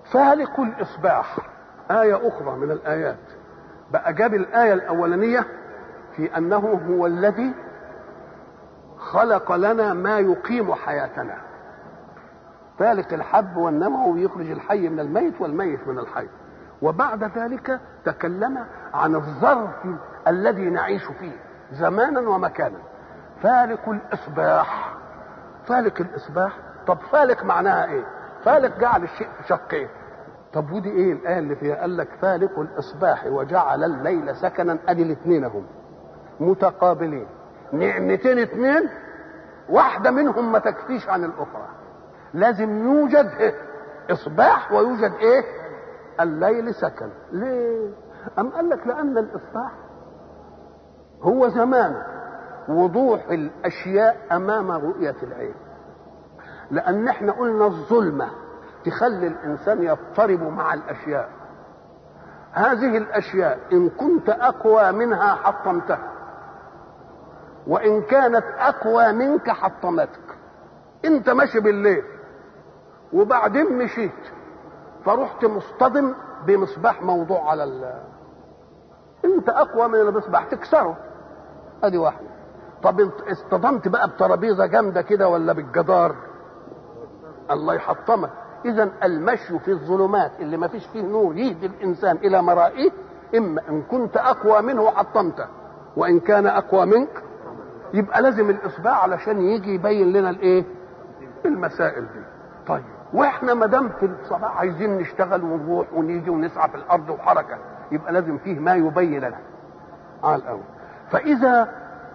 فالق الإصباح آية أخرى من الآيات بقى جاب الآية الأولانية في أنه هو الذي خلق لنا ما يقيم حياتنا فالق الحب والنمو ويخرج الحي من الميت والميت من الحي وبعد ذلك تكلم عن الظرف الذي نعيش فيه زمانا ومكانا فالق الإصباح فالق الإصباح طب فالق معناها إيه فالق جعل الشيء في شقين طب ودي ايه الايه اللي فيها قال لك فالق الاصباح وجعل الليل سكنا ادي الاثنين هم متقابلين نعمتين اثنين واحده منهم ما تكفيش عن الاخرى لازم يوجد إيه؟ اصباح ويوجد ايه الليل سكن ليه ام قال لك لان الاصباح هو زمان وضوح الاشياء امام رؤيه العين لان احنا قلنا الظلمه تخلي الانسان يضطرب مع الاشياء هذه الاشياء ان كنت اقوى منها حطمتها وان كانت اقوى منك حطمتك انت ماشي بالليل وبعدين مشيت فرحت مصطدم بمصباح موضوع على ال انت اقوى من المصباح تكسره ادي واحده طب انت اصطدمت بقى بترابيزه جامده كده ولا بالجدار الله يحطمك اذا المشي في الظلمات اللي ما فيش فيه نور يهدي الانسان الى مرائيه اما ان كنت اقوى منه حطمته وان كان اقوى منك يبقى لازم الاصباع علشان يجي يبين لنا الايه المسائل دي طيب واحنا ما دام في الصباح عايزين نشتغل ونروح ونيجي ونسعى في الارض وحركه يبقى لازم فيه ما يبين لنا على الاول فاذا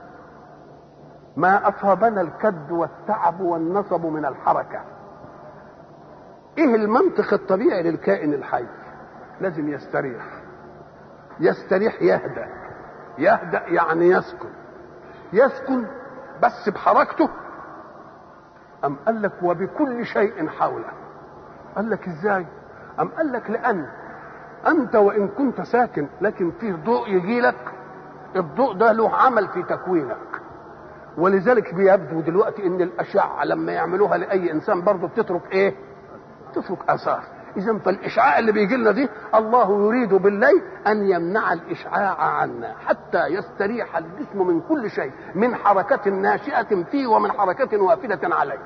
ما اصابنا الكد والتعب والنصب من الحركه ايه المنطق الطبيعي للكائن الحي لازم يستريح يستريح يهدأ يهدأ يعني يسكن يسكن بس بحركته أم قال لك وبكل شيء حوله قال لك ازاي أم قال لك لأن أنت وإن كنت ساكن لكن فيه ضوء يجي لك الضوء ده له عمل في تكوينك ولذلك بيبدو دلوقتي ان الاشعه لما يعملوها لاي انسان برضه بتترك ايه تترك اثار اذا فالاشعاع اللي بيجي لنا دي الله يريد بالليل ان يمنع الاشعاع عنا حتى يستريح الجسم من كل شيء من حركه ناشئه فيه ومن حركه وافده عليه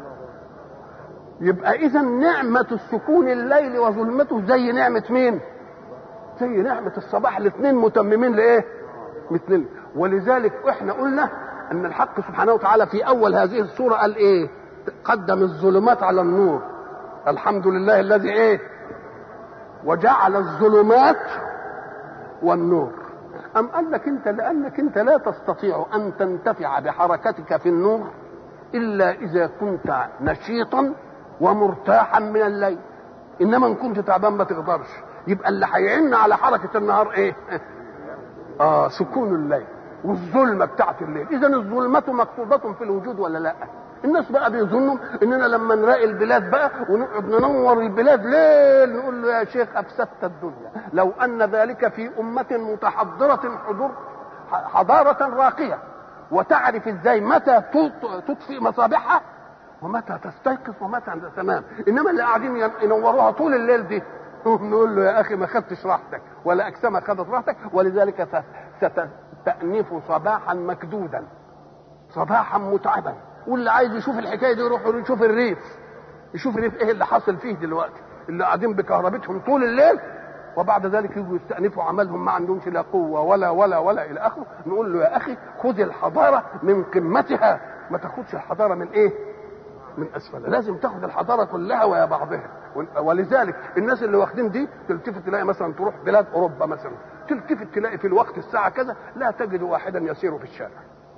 يبقى اذا نعمه السكون الليل وظلمته زي نعمه مين زي نعمه الصباح الاثنين متممين لايه مثل ولذلك احنا قلنا ان الحق سبحانه وتعالى في اول هذه السوره قال ايه قدم الظلمات على النور الحمد لله الذي ايه وجعل الظلمات والنور أم قال لك أنت لأنك أنت لا تستطيع أن تنتفع بحركتك في النور إلا إذا كنت نشيطا ومرتاحا من الليل إنما إن كنت تعبان ما تقدرش يبقى اللي هيعن على حركة النهار إيه؟ آه سكون الليل والظلمة بتاعت الليل إذا الظلمة مقصودة في الوجود ولا لا؟ الناس بقى بيظنوا اننا لما نراقي البلاد بقى ونقعد ننور البلاد ليل نقول له يا شيخ افسدت الدنيا لو ان ذلك في امه متحضره حضور حضاره راقيه وتعرف ازاي متى تطفئ مصابيحها ومتى تستيقظ ومتى تنام انما اللي قاعدين ينوروها طول الليل دي نقول له يا اخي ما خدتش راحتك ولا اجسامك خدت راحتك ولذلك ستأنف صباحا مكدودا صباحا متعبا واللي عايز يشوف الحكايه دي يروح يشوف الريف يشوف الريف ايه اللي حاصل فيه دلوقتي اللي قاعدين بكهربتهم طول الليل وبعد ذلك يجوا يستأنفوا عملهم ما عندهمش لا قوه ولا ولا ولا الى اخره نقول له يا اخي خذ الحضاره من قمتها ما تاخدش الحضاره من ايه؟ من اسفلها لازم تاخد الحضاره كلها ويا بعضها ولذلك الناس اللي واخدين دي تلتفت تلاقي مثلا تروح بلاد اوروبا مثلا تلتفت تلاقي في الوقت الساعه كذا لا تجد واحدا يسير في الشارع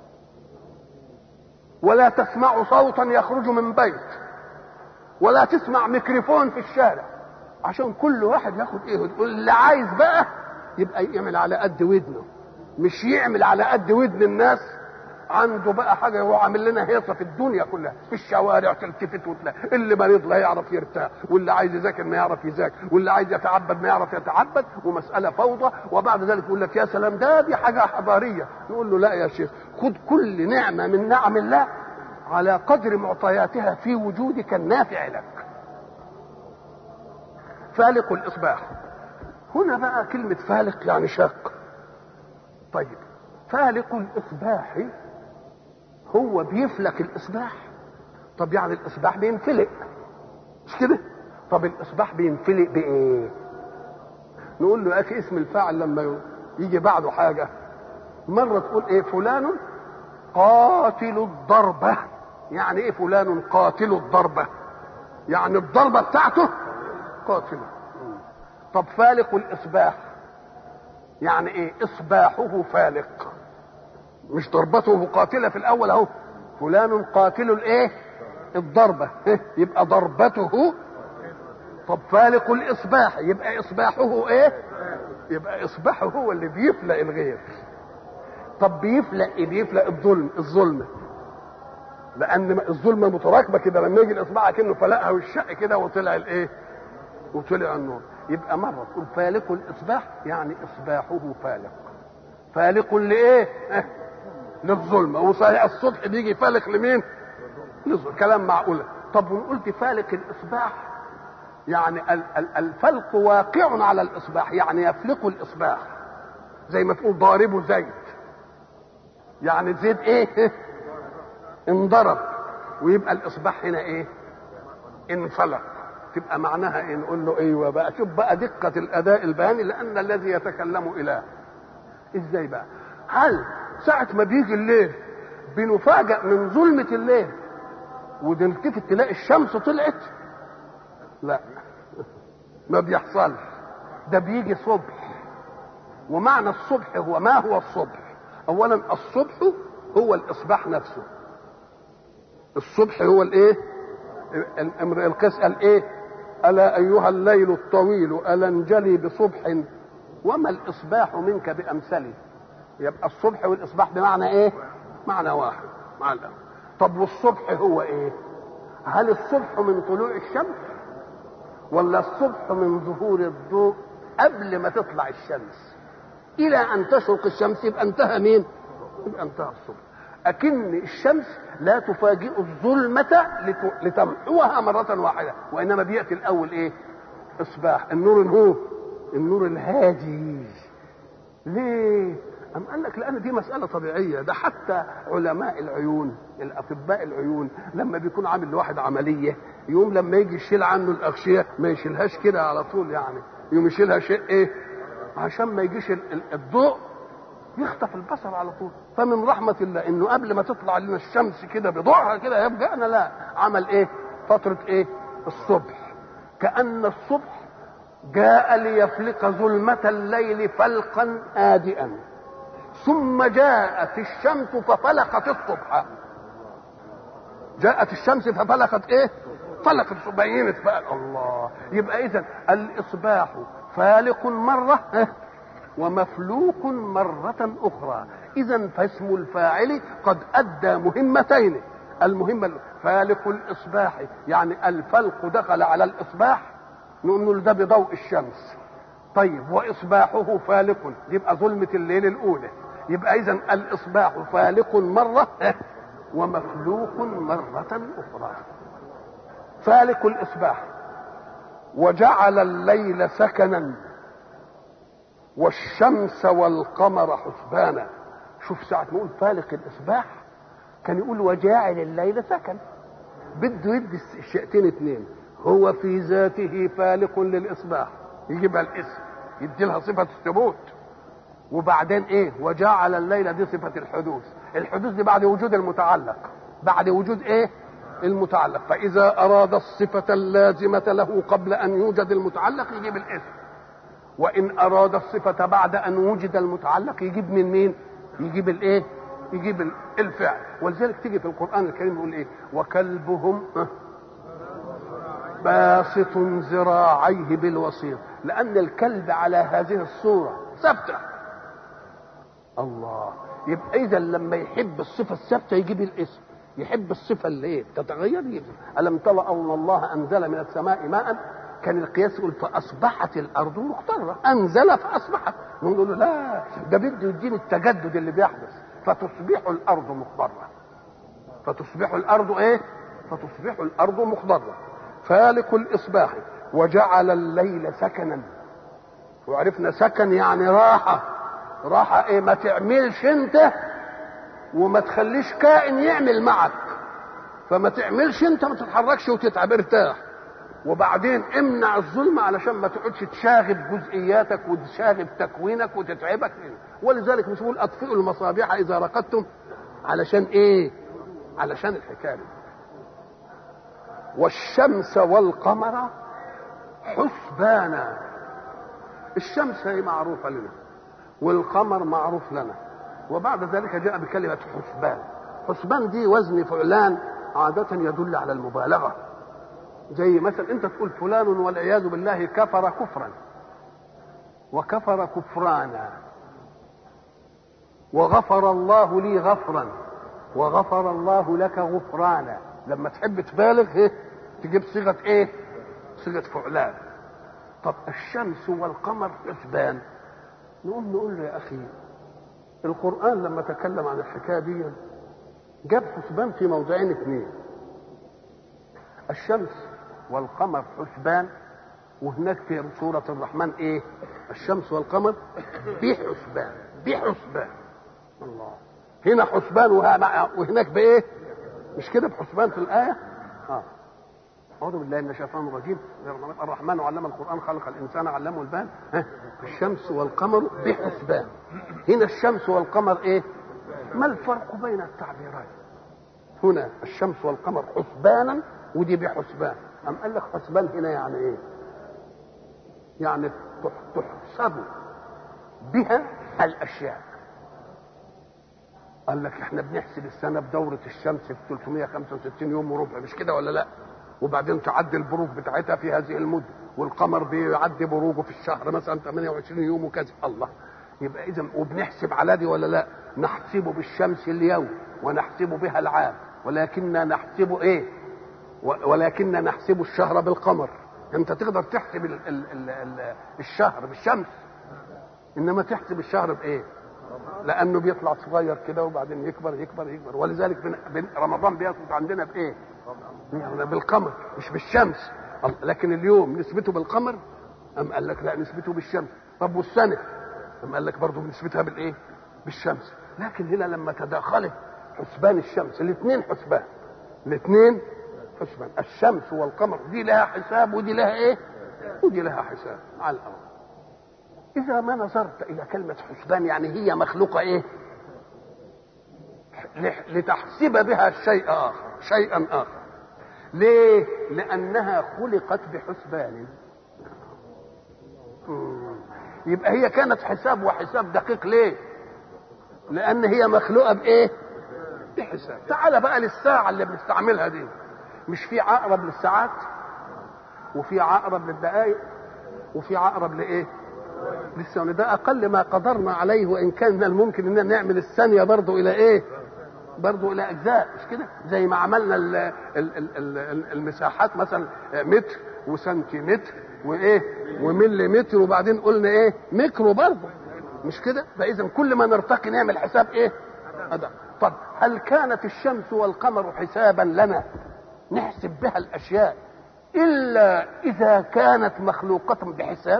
ولا تسمع صوتا يخرج من بيت ولا تسمع ميكروفون في الشارع عشان كل واحد ياخد ايه اللي عايز بقى يبقى يعمل على قد ودنه مش يعمل على قد ودن الناس عنده بقى حاجه هو عامل لنا هيصه في الدنيا كلها في الشوارع تلتفت وتلاقي اللي مريض لا يعرف يرتاح واللي عايز يذاكر ما يعرف يذاكر واللي عايز يتعبد ما يعرف يتعبد ومساله فوضى وبعد ذلك يقول لك يا سلام ده دي حاجه حضاريه نقول له لا يا شيخ خد كل نعمه من نعم الله على قدر معطياتها في وجودك النافع لك فالق الاصباح هنا بقى كلمه فالق يعني شاق طيب فالق الاصباح هو بيفلك الاصباح طب يعني الاصباح بينفلق مش كده طب الاصباح بينفلق بايه نقول له يا اخي اسم الفاعل لما يجي بعده حاجه مره تقول ايه فلان قاتل الضربه يعني ايه فلان قاتل الضربه يعني الضربه بتاعته قاتله طب فالق الاصباح يعني ايه اصباحه فالق مش ضربته قاتله في الاول اهو فلان قاتل الايه الضربه يبقى ضربته طب فالق الاصباح يبقى اصباحه ايه يبقى اصباحه هو اللي بيفلق الغير طب بيفلق ايه بيفلق الظلم الظلم لان الظلمه متراكبه كده لما يجي الاصبع كانه فلقها والشق كده وطلع الايه وطلع النور يبقى مره تقول فالق الاصباح يعني اصباحه فالق فالق لايه اه للظلمه وصحيح الصبح بيجي فالق لمين للظلم كلام معقوله طب وقلت فالق الاصباح يعني الفلق واقع على الاصباح يعني يفلق الاصباح زي ما تقول ضاربه زيت يعني زيت ايه انضرب ويبقى الاصباح هنا ايه انفلق تبقى معناها ايه نقول له ايوه بقى شوف بقى دقه الاداء البياني لان الذي يتكلم اله ازاي بقى هل ساعه ما بيجي الليل بنفاجئ من ظلمه الليل ونلتفت تلاقي الشمس طلعت لا ما بيحصلش ده بيجي صبح ومعنى الصبح هو ما هو الصبح اولا الصبح هو الاصباح نفسه الصبح هو الايه امرئ القيس قال ايه الا ايها الليل الطويل الا انجلي بصبح وما الاصباح منك بامثله يبقى الصبح والاصباح بمعنى ايه معنى واحد معنى طب والصبح هو ايه هل الصبح من طلوع الشمس ولا الصبح من ظهور الضوء قبل ما تطلع الشمس الى ان تشرق الشمس يبقى انتهى مين يبقى انتهى الصبح أكن الشمس لا تفاجئ الظلمة لتمحوها مرة واحدة وإنما بيأتي الأول إيه؟ إصباح النور هو النور الهادي ليه؟ أم قال لك لأن دي مسألة طبيعية ده حتى علماء العيون الأطباء العيون لما بيكون عامل لواحد عملية يوم لما يجي يشيل عنه الأغشية ما يشيلهاش كده على طول يعني يوم يشيلها شيء إيه؟ عشان ما يجيش الضوء يخطف البصر على طول فمن رحمة الله انه قبل ما تطلع لنا الشمس كده بضوعها كده يبقى انا لا عمل ايه فترة ايه الصبح كأن الصبح جاء ليفلق ظلمة الليل فلقا هادئا ثم جاءت الشمس ففلقت الصبح جاءت الشمس ففلقت ايه فلقت بينت بقى الله يبقى اذا الاصباح فالق مرة ومفلوك مرة أخرى إذا فاسم الفاعل قد أدى مهمتين المهمة فالق الإصباح يعني الفلق دخل على الإصباح نقول ده بضوء الشمس طيب وإصباحه فالق يبقى ظلمة الليل الأولى يبقى إذا الإصباح فالق مرة ومفلوك مرة أخرى فالق الإصباح وجعل الليل سكنا والشمس والقمر حسبانا شوف ساعة ما يقول فالق الإصباح كان يقول وجاعل الليل سكن بده يدي الشيئتين اتنين هو في ذاته فالق للإصباح يجيبها الاسم يدي لها صفة الثبوت وبعدين ايه وجعل الليل دي صفة الحدوث الحدوث دي بعد وجود المتعلق بعد وجود ايه المتعلق فإذا أراد الصفة اللازمة له قبل أن يوجد المتعلق يجيب الاسم وان اراد الصفه بعد ان وجد المتعلق يجيب من مين يجيب الايه يجيب الفعل ولذلك تيجي في القران الكريم يقول ايه وكلبهم باسط ذراعيه بالوسيط لان الكلب على هذه الصوره ثابته الله يبقى اذا لما يحب الصفه الثابته يجيب الاسم يحب الصفه اللي ايه تتغير يجيب الم ترى ان الله انزل من السماء ماء كان القياس يقول فاصبحت الارض مخضره انزل فاصبحت نقول له لا ده بده يديني التجدد اللي بيحدث فتصبح الارض مخضره فتصبح الارض ايه فتصبح الارض مخضره فالق الاصباح وجعل الليل سكنا وعرفنا سكن يعني راحة راحة ايه ما تعملش انت وما تخليش كائن يعمل معك فما تعملش انت ما تتحركش وتتعب ارتاح وبعدين امنع الظلم علشان ما تقعدش تشاغب جزئياتك وتشاغب تكوينك وتتعبك ولذلك مش بقول اطفئوا المصابيح اذا رقدتم علشان ايه علشان الحكايه والشمس والقمر حسبانا الشمس هي معروفه لنا والقمر معروف لنا وبعد ذلك جاء بكلمه حسبان حسبان دي وزن فعلان عاده يدل على المبالغه زي مثلا انت تقول فلان والعياذ بالله كفر كفرا وكفر كفرانا وغفر الله لي غفرا وغفر الله لك غفرانا لما تحب تبالغ ايه تجيب صيغه ايه صيغه فعلان طب الشمس والقمر حسبان نقوم نقول له يا اخي القران لما تكلم عن الحكايه دي جاب حسبان في موضعين اثنين الشمس والقمر حسبان وهناك في سورة الرحمن ايه الشمس والقمر بحسبان بحسبان الله هنا حسبان وهناك بايه مش كده بحسبان في الآية اه أعوذ بالله من الشيطان الرجيم الرحمن علم القرآن خلق الإنسان علمه البان ها الشمس والقمر بحسبان هنا الشمس والقمر إيه ما الفرق بين التعبيرين هنا الشمس والقمر حسبانا ودي بحسبان أم قال لك حسبان هنا يعني إيه يعني تحسب بها الأشياء قال لك احنا بنحسب السنه بدوره الشمس في 365 يوم وربع مش كده ولا لا وبعدين تعدي البروج بتاعتها في هذه المده والقمر بيعدي بروجه في الشهر مثلا 28 يوم وكذا الله يبقى اذا وبنحسب على دي ولا لا نحسب بالشمس اليوم ونحسب بها العام ولكننا نحسب ايه ولكن نحسب الشهر بالقمر انت تقدر تحسب ال ال ال ال الشهر بالشمس انما تحسب الشهر بايه لانه بيطلع صغير كده وبعدين يكبر يكبر يكبر ولذلك بن... بن... رمضان بيثبت عندنا بايه يعني بالقمر مش بالشمس لكن اليوم نسبته بالقمر ام قال لك لا نسبته بالشمس طب والسنه ام قال لك برضه نسبتها بالايه بالشمس لكن هنا لما تداخلت حسبان الشمس الاثنين حسبان الاثنين حسبان الشمس والقمر دي لها حساب ودي لها ايه ودي لها حساب على الارض اذا ما نظرت الى كلمه حسبان يعني هي مخلوقه ايه لتحسب بها شيء اخر شيئا اخر ليه لانها خلقت بحسبان يبقى هي كانت حساب وحساب دقيق ليه لان هي مخلوقه بايه بحساب تعال بقى للساعه اللي بنستعملها دي مش في عقرب للساعات وفي عقرب للدقائق وفي عقرب لايه للثانية ده اقل ما قدرنا عليه وان كان من الممكن ان نعمل الثانيه برضه الى ايه برضه الى اجزاء مش كده زي ما عملنا ال ال ال ال المساحات مثلا متر وسنتيمتر وايه ومليمتر وبعدين قلنا ايه ميكرو برضه مش كده فاذا كل ما نرتقي نعمل حساب ايه أدق. طب هل كانت الشمس والقمر حسابا لنا نحسب بها الاشياء الا اذا كانت مخلوقه بحساب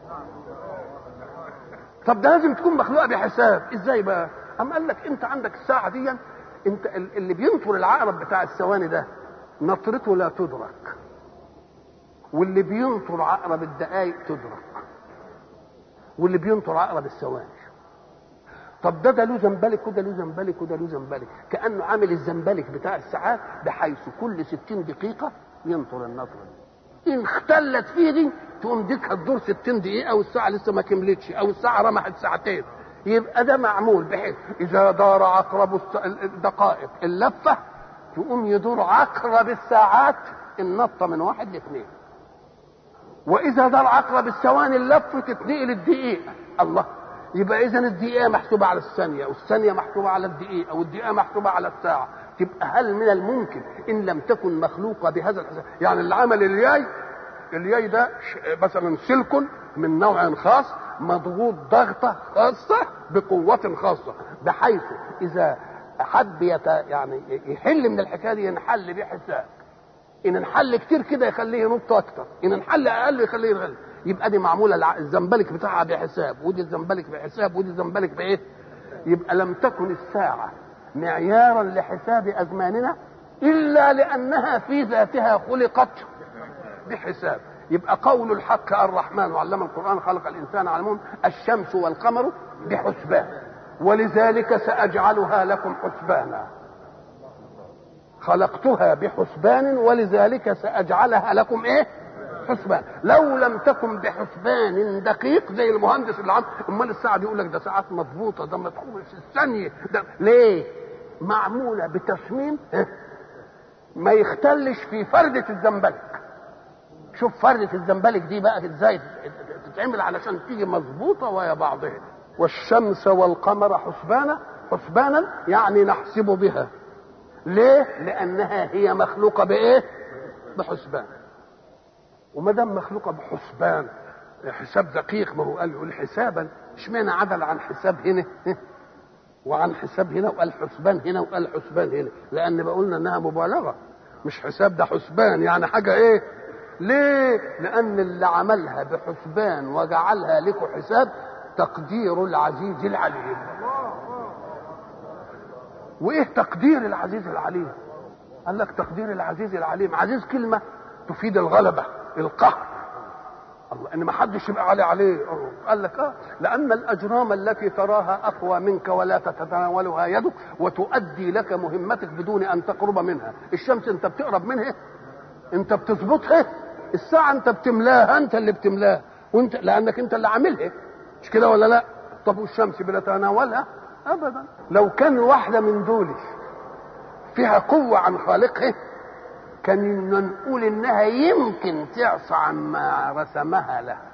طب ده لازم تكون مخلوقه بحساب ازاي بقى اما قال لك انت عندك الساعه دي انت اللي بينطر العقرب بتاع الثواني ده نطرته لا تدرك واللي بينطر عقرب الدقائق تدرك واللي بينطر عقرب الثواني طب ده ده له زنبلك وده له زنبلك وده له زنبلك كانه عامل الزنبلك بتاع الساعات بحيث كل 60 دقيقه ينطر النطره دي ان اختلت فيه دي تقوم ديك هتدور 60 دقيقه والساعه لسه ما كملتش او الساعه رمحت ساعتين يبقى ده معمول بحيث اذا دار عقرب الدقائق اللفه تقوم يدور عقرب الساعات النطه من واحد لاثنين واذا دار عقرب الثواني اللفه تتنقل الدقيقه الله يبقى اذا الدقيقه محسوبه على الثانيه والثانيه محسوبه على الدقيقه والدقيقه محسوبه على الساعه تبقى هل من الممكن ان لم تكن مخلوقه بهذا الحساب يعني اللي عمل الياي الياي ده مثلا سلك من نوع خاص مضغوط ضغطه خاصه بقوه خاصه بحيث اذا حد يت يعني يحل من الحكايه دي ينحل بحساب ان انحل كتير كده يخليه ينط اكتر ان انحل اقل يخليه يغلي يبقى دي معموله الع- الزنبلك بتاعها بحساب ودي الزنبلك بحساب ودي الزنبلك بايه يبقى لم تكن الساعه معيارا لحساب ازماننا الا لانها في ذاتها خلقت بحساب يبقى قول الحق الرحمن وعلم القرآن خلق الإنسان علمون الشمس والقمر بحسبان ولذلك سأجعلها لكم حسبانا خلقتها بحسبان ولذلك سأجعلها لكم إيه حسبان لو لم تكن بحسبان دقيق زي المهندس اللي عم امال الساعه دي يقول لك ده ساعات مضبوطه ده مدخول في الثانيه ده ليه معموله بتصميم ها؟ ما يختلش في فردة الزنبلك شوف فردة الزنبلك دي بقى ازاي تتعمل علشان تيجي مظبوطة ويا بعضها والشمس والقمر حسبانا حسبانا يعني نحسب بها ليه؟ لأنها هي مخلوقة بإيه؟ بحسبان وما دام مخلوقة بحسبان حساب دقيق ما هو قال يقول حسابا اشمعنى عدل عن حساب هنا وعن حساب هنا وقال حسبان هنا وقال حسبان هنا لان بقولنا انها مبالغه مش حساب ده حسبان يعني حاجه ايه ليه لان اللي عملها بحسبان وجعلها لكم حساب تقدير العزيز العليم وايه تقدير العزيز العليم قال لك تقدير العزيز العليم عزيز كلمه تفيد الغلبه القهر الله ان ما حدش يبقى علي عليه قال لك اه لان الاجرام التي تراها اقوى منك ولا تتناولها يدك وتؤدي لك مهمتك بدون ان تقرب منها الشمس انت بتقرب منها انت بتظبطها الساعه انت بتملاها انت اللي بتملاها وانت لانك انت اللي عاملها مش كده ولا لا طب والشمس بنتناولها ابدا لو كان واحده من دول فيها قوه عن خالقها كان نقول انها يمكن تعصى عما رسمها لها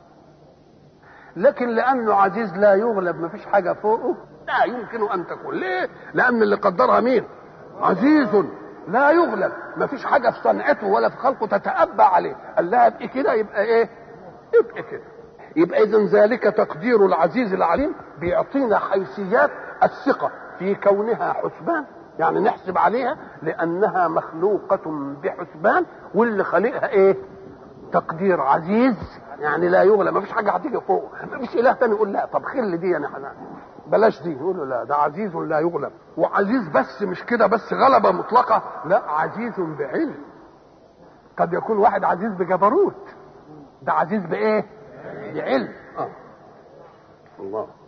لكن لانه عزيز لا يغلب ما فيش حاجه فوقه لا يمكن ان تكون ليه لان اللي قدرها مين عزيز لا يغلب ما فيش حاجه في صنعته ولا في خلقه تتأبى عليه قال لها ابقي كده يبقى ايه يبقى كده يبقى اذا ذلك تقدير العزيز العليم بيعطينا حيثيات الثقه في كونها حسبان يعني نحسب عليها لانها مخلوقه بحسبان واللي خلقها ايه تقدير عزيز يعني لا يغلى ما فيش حاجه هتيجي فوق ما فيش اله تاني يقول لا طب خل دي يعني حنا بلاش دي يقول له لا ده عزيز لا يغلب وعزيز بس مش كده بس غلبه مطلقه لا عزيز بعلم قد يكون واحد عزيز بجبروت ده عزيز بايه بعلم اه الله